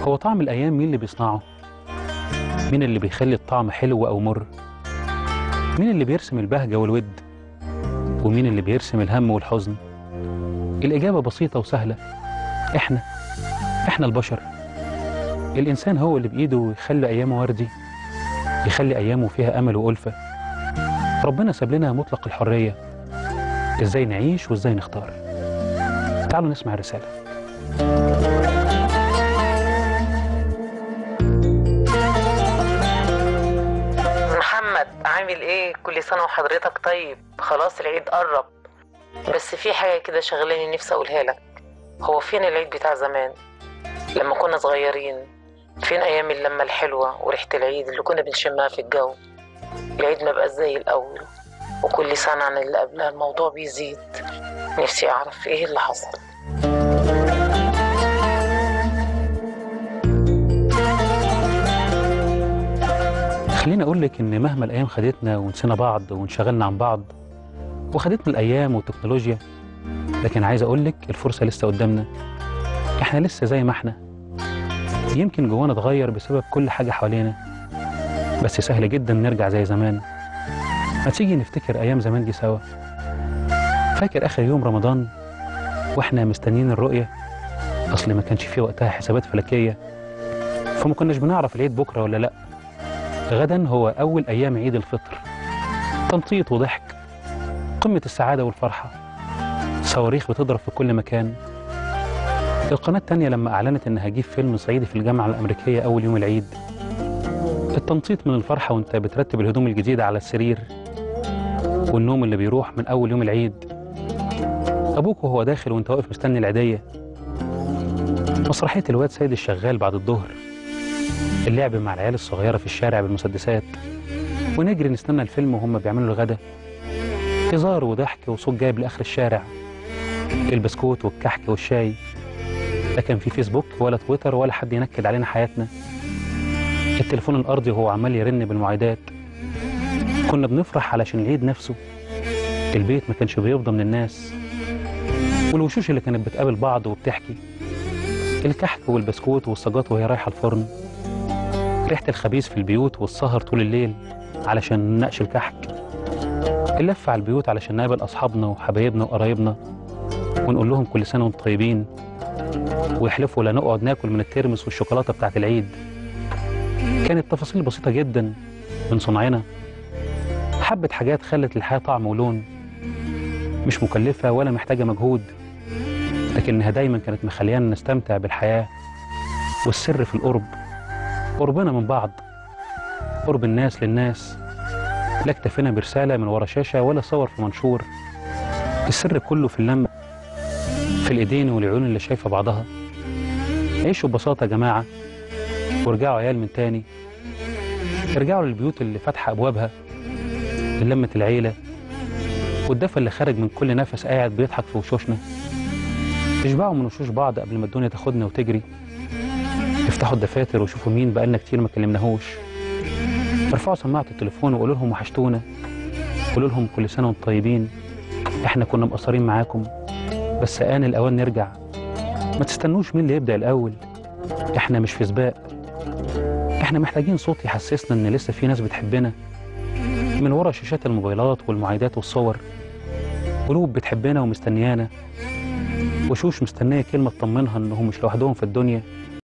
هو طعم الأيام مين اللي بيصنعه؟ مين اللي بيخلي الطعم حلو أو مر؟ مين اللي بيرسم البهجة والود؟ ومين اللي بيرسم الهم والحزن؟ الإجابة بسيطة وسهلة إحنا إحنا البشر الإنسان هو اللي بإيده يخلي أيامه وردي يخلي أيامه فيها أمل وألفة ربنا ساب لنا مطلق الحرية إزاي نعيش وإزاي نختار تعالوا نسمع الرسالة محمد عامل ايه كل سنة وحضرتك طيب خلاص العيد قرب بس في حاجة كده شغلاني نفسي اقولها لك هو فين العيد بتاع زمان لما كنا صغيرين فين ايام اللمة الحلوة وريحة العيد اللي كنا بنشمها في الجو العيد ما بقى زي الاول وكل سنة عن اللي قبلها الموضوع بيزيد نفسي اعرف ايه اللي حصل خليني أقول لك إن مهما الأيام خدتنا ونسينا بعض وانشغلنا عن بعض وخدتنا الأيام والتكنولوجيا لكن عايز أقول لك الفرصة لسه قدامنا إحنا لسه زي ما إحنا يمكن جوانا اتغير بسبب كل حاجة حوالينا بس سهل جدا نرجع زي زمان ما تيجي نفتكر أيام زمان دي سوا فاكر آخر يوم رمضان وإحنا مستنيين الرؤية أصل ما كانش فيه وقتها حسابات فلكية فما كناش بنعرف العيد بكرة ولا لأ غدا هو أول أيام عيد الفطر تنطيط وضحك قمة السعادة والفرحة صواريخ بتضرب في كل مكان القناة التانية لما أعلنت إنها هجيب فيلم صعيدي في الجامعة الأمريكية أول يوم العيد التنطيط من الفرحة وأنت بترتب الهدوم الجديدة على السرير والنوم اللي بيروح من أول يوم العيد أبوك وهو داخل وأنت واقف مستني العيدية مسرحية الواد سيد الشغال بعد الظهر اللعب مع العيال الصغيرة في الشارع بالمسدسات ونجري نستنى الفيلم وهم بيعملوا الغدا هزار وضحك وصوت جايب لآخر الشارع البسكوت والكحك والشاي لا كان في فيسبوك ولا تويتر ولا حد ينكد علينا حياتنا التليفون الأرضي وهو عمال يرن بالمعايدات كنا بنفرح علشان العيد نفسه البيت ما كانش بيفضى من الناس والوشوش اللي كانت بتقابل بعض وبتحكي الكحك والبسكوت والسجات وهي رايحة الفرن ريحة الخبيز في البيوت والسهر طول الليل علشان نناقش الكحك اللف على البيوت علشان نقابل أصحابنا وحبايبنا وقرايبنا ونقول لهم كل سنة وانتم طيبين ويحلفوا لا نقعد ناكل من الترمس والشوكولاتة بتاعت العيد كانت تفاصيل بسيطة جدا من صنعنا حبة حاجات خلت الحياة طعم ولون مش مكلفة ولا محتاجة مجهود لكنها دايما كانت مخليانا نستمتع بالحياة والسر في القرب قربنا من بعض قرب الناس للناس لا اكتفينا برسالة من ورا شاشة ولا صور في منشور السر كله في اللمة في الإيدين والعيون اللي شايفة بعضها عيشوا ببساطة يا جماعة وارجعوا عيال من تاني ارجعوا للبيوت اللي فاتحة أبوابها للمة العيلة والدفى اللي خارج من كل نفس قاعد بيضحك في وشوشنا اشبعوا من وشوش بعض قبل ما الدنيا تاخدنا وتجري افتحوا الدفاتر وشوفوا مين بقالنا كتير ما كلمناهوش ارفعوا سماعة التليفون وقولوا لهم وحشتونا قولوا لهم كل سنة وانتم طيبين احنا كنا مقصرين معاكم بس آن الأوان نرجع ما تستنوش مين اللي يبدأ الأول احنا مش في سباق احنا محتاجين صوت يحسسنا ان لسه في ناس بتحبنا من ورا شاشات الموبايلات والمعايدات والصور قلوب بتحبنا ومستنيانا وشوش مستنية كلمة تطمنها انهم مش لوحدهم في الدنيا